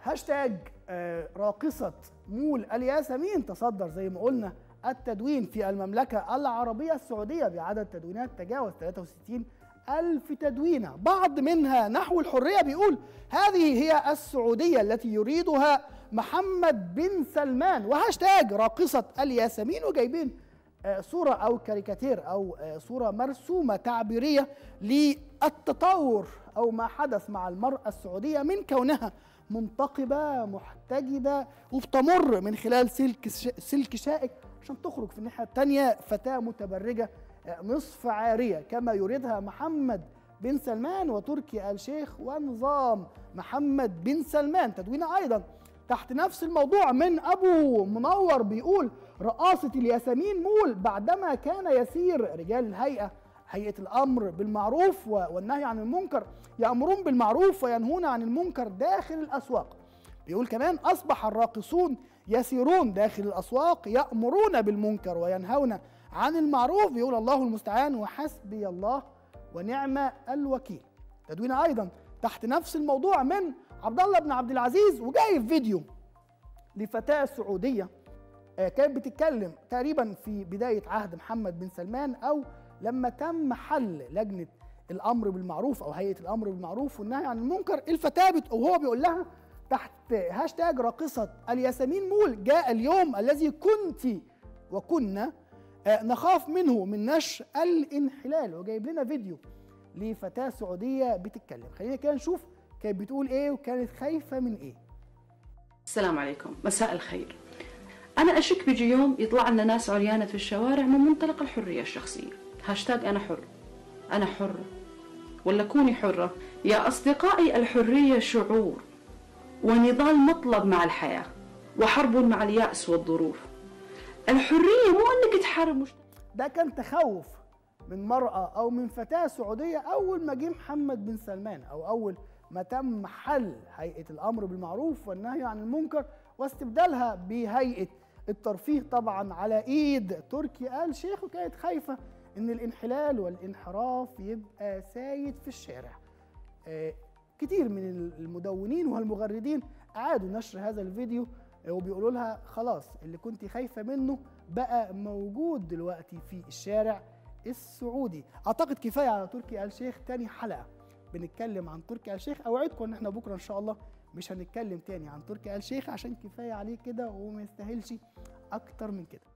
هاشتاج آه، راقصة مول الياسمين تصدر زي ما قلنا التدوين في المملكة العربية السعودية بعدد تدوينات تجاوز 63 ألف تدوينة بعض منها نحو الحرية بيقول هذه هي السعودية التي يريدها محمد بن سلمان وهاشتاج راقصة الياسمين وجايبين آه، صورة أو كاريكاتير أو آه، صورة مرسومة تعبيرية للتطور أو ما حدث مع المرأة السعودية من كونها منتقبة محتجبة وبتمر من خلال سلك سلك شائك عشان تخرج في الناحية التانية فتاة متبرجة آه، نصف عارية كما يريدها محمد بن سلمان وتركي آل شيخ ونظام محمد بن سلمان تدوينه أيضا تحت نفس الموضوع من أبو منور بيقول رئاسة الياسمين مول بعدما كان يسير رجال الهيئة هيئة الأمر بالمعروف و- والنهي عن المنكر يأمرون بالمعروف وينهون عن المنكر داخل الأسواق بيقول كمان أصبح الراقصون يسيرون داخل الأسواق يأمرون بالمنكر وينهون عن المعروف بيقول الله المستعان وحسبي الله ونعم الوكيل تدوين أيضا تحت نفس الموضوع من عبد الله بن عبد العزيز وجايب فيديو لفتاة سعودية آه، كانت بتتكلم تقريبا في بداية عهد محمد بن سلمان أو لما تم حل لجنة الأمر بالمعروف أو هيئة الأمر بالمعروف والنهي عن المنكر الفتاة بت- وهو بيقول لها تحت هاشتاج راقصة الياسمين مول جاء اليوم الذي كنت وكنا آه، نخاف منه من نشر الانحلال وجايب لنا فيديو لفتاة سعودية بتتكلم خلينا كده نشوف كانت بتقول ايه وكانت خايفة من ايه السلام عليكم مساء الخير أنا أشك بيجي يوم يطلع لنا ناس عريانة في الشوارع من منطلق الحرية الشخصية هاشتاج أنا حر أنا حرة ولا كوني حرة يا أصدقائي الحرية شعور ونضال مطلب مع الحياة وحرب مع اليأس والظروف الحرية مو أنك تحارب مجتمع ده كان تخوف من مرأة أو من فتاة سعودية أول ما جه محمد بن سلمان أو أول ما تم حل هيئة الأمر بالمعروف والنهي عن المنكر واستبدالها بهيئة الترفيه طبعا على إيد تركي آل شيخ وكانت خايفة إن الانحلال والانحراف يبقى سايد في الشارع آه، كتير من المدونين والمغردين أعادوا نشر هذا الفيديو آه، وبيقولوا لها خلاص اللي كنت خايفة منه بقى موجود دلوقتي في الشارع السعودي أعتقد كفاية على تركي آل شيخ تاني حلقة بنتكلم عن تركي آل شيخ أوعدكم إن إحنا بكرة إن شاء الله مش هنتكلم تاني عن تركي آل شيخ عشان كفاية عليه كده وما يستاهلش أكتر من كده